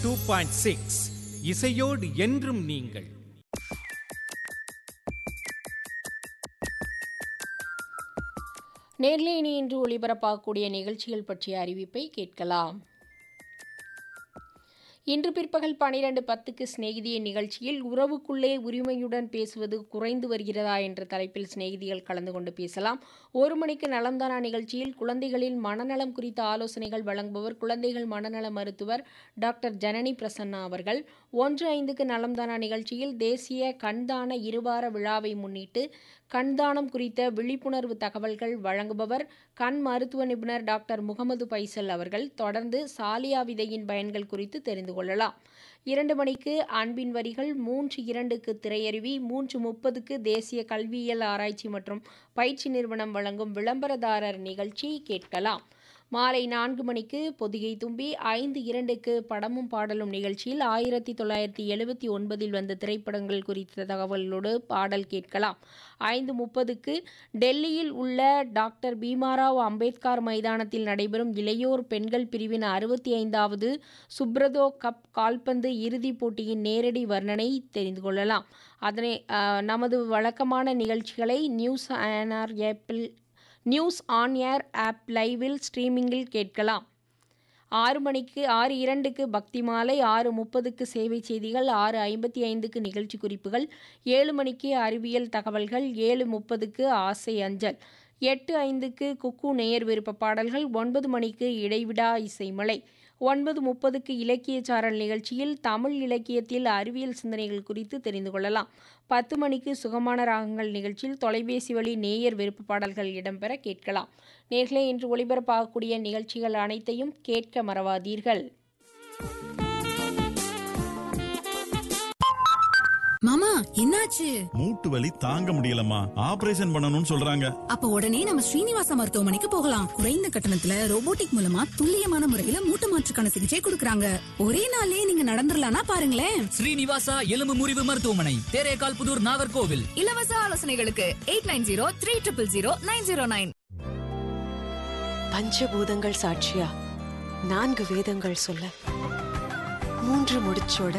two point six இசையோடு என்றும் நீங்கள் நேர்லே இனி இன்று ஒளிபரப்பாகக்கூடிய நிகழ்ச்சிகள் பற்றிய அறிவிப்பை கேட்கலாம் இன்று பிற்பகல் பனிரெண்டு பத்துக்கு சிநேகிதிய நிகழ்ச்சியில் உறவுக்குள்ளே உரிமையுடன் பேசுவது குறைந்து வருகிறதா என்ற தலைப்பில் சிநேகிதிகள் கலந்து கொண்டு பேசலாம் ஒரு மணிக்கு நலம்தானா நிகழ்ச்சியில் குழந்தைகளின் மனநலம் குறித்த ஆலோசனைகள் வழங்குபவர் குழந்தைகள் மனநல மருத்துவர் டாக்டர் ஜனனி பிரசன்னா அவர்கள் ஒன்று ஐந்துக்கு நலம்தானா நிகழ்ச்சியில் தேசிய கண்தான இருவார விழாவை முன்னிட்டு கண்தானம் குறித்த விழிப்புணர்வு தகவல்கள் வழங்குபவர் கண் மருத்துவ நிபுணர் டாக்டர் முகமது பைசல் அவர்கள் தொடர்ந்து சாலியா விதையின் பயன்கள் குறித்து தெரிந்து கொள்ளலாம் இரண்டு மணிக்கு அன்பின் வரிகள் மூன்று இரண்டுக்கு திரையருவி மூன்று முப்பதுக்கு தேசிய கல்வியியல் ஆராய்ச்சி மற்றும் பயிற்சி நிறுவனம் வழங்கும் விளம்பரதாரர் நிகழ்ச்சி கேட்கலாம் மாலை நான்கு மணிக்கு பொதிகை தும்பி ஐந்து இரண்டுக்கு படமும் பாடலும் நிகழ்ச்சியில் ஆயிரத்தி தொள்ளாயிரத்தி எழுபத்தி ஒன்பதில் வந்த திரைப்படங்கள் குறித்த தகவலோடு பாடல் கேட்கலாம் ஐந்து முப்பதுக்கு டெல்லியில் உள்ள டாக்டர் பீமாராவ் அம்பேத்கர் மைதானத்தில் நடைபெறும் இளையோர் பெண்கள் பிரிவின் அறுபத்தி ஐந்தாவது சுப்ரதோ கப் கால்பந்து இறுதிப் போட்டியின் நேரடி வர்ணனை தெரிந்து கொள்ளலாம் அதனை அஹ், நமது வழக்கமான நிகழ்ச்சிகளை நியூஸ் ஆன்ஆர் ஏப்பிள் நியூஸ் ஆன் ஏர் ஆப் லைவில் ஸ்ட்ரீமிங்கில் கேட்கலாம் ஆறு மணிக்கு ஆறு இரண்டுக்கு பக்தி மாலை ஆறு முப்பதுக்கு சேவை செய்திகள் ஆறு ஐம்பத்தி ஐந்துக்கு நிகழ்ச்சி குறிப்புகள் ஏழு மணிக்கு அறிவியல் தகவல்கள் ஏழு முப்பதுக்கு ஆசை அஞ்சல் எட்டு ஐந்துக்கு குக்கு நேயர் விருப்ப பாடல்கள் ஒன்பது மணிக்கு இடைவிடா இசைமலை ஒன்பது முப்பதுக்கு இலக்கிய சாரல் நிகழ்ச்சியில் தமிழ் இலக்கியத்தில் அறிவியல் சிந்தனைகள் குறித்து தெரிந்து கொள்ளலாம் பத்து மணிக்கு சுகமான ராகங்கள் நிகழ்ச்சியில் தொலைபேசி வழி நேயர் விருப்ப பாடல்கள் இடம்பெற கேட்கலாம் நேர்களே இன்று ஒளிபரப்பாகக்கூடிய நிகழ்ச்சிகள் அனைத்தையும் கேட்க மறவாதீர்கள் மாமா என்னாச்சு மூட்டு வலி தாங்க முடியலம்மா ஆபரேஷன் பண்ணணும்னு சொல்றாங்க அப்ப உடனே நம்ம ஸ்ரீனிவாச மருத்துவமனைக்கு போகலாம் குறைந்த கட்டணத்துல ரோபோட்டிக் மூலமா துல்லியமான முறையில மூட்டு மாற்றுக்கான சிகிச்சை கொடுக்கறாங்க ஒரே நாள்லயே நீங்க நடந்துடலாம்னா பாருங்களேன் ஸ்ரீனிவாசா எலும்பு முறிவு மருத்துவமனை தேரேகால் புதூர் நாகர்கோவில் இலவச ஆலோசனைகளுக்கு eight nine zero three triple zero nine zero nine பஞ்சபூதங்கள் சாட்சியா நான்கு வேதங்கள் சொல்ல மூன்று முடிச்சோட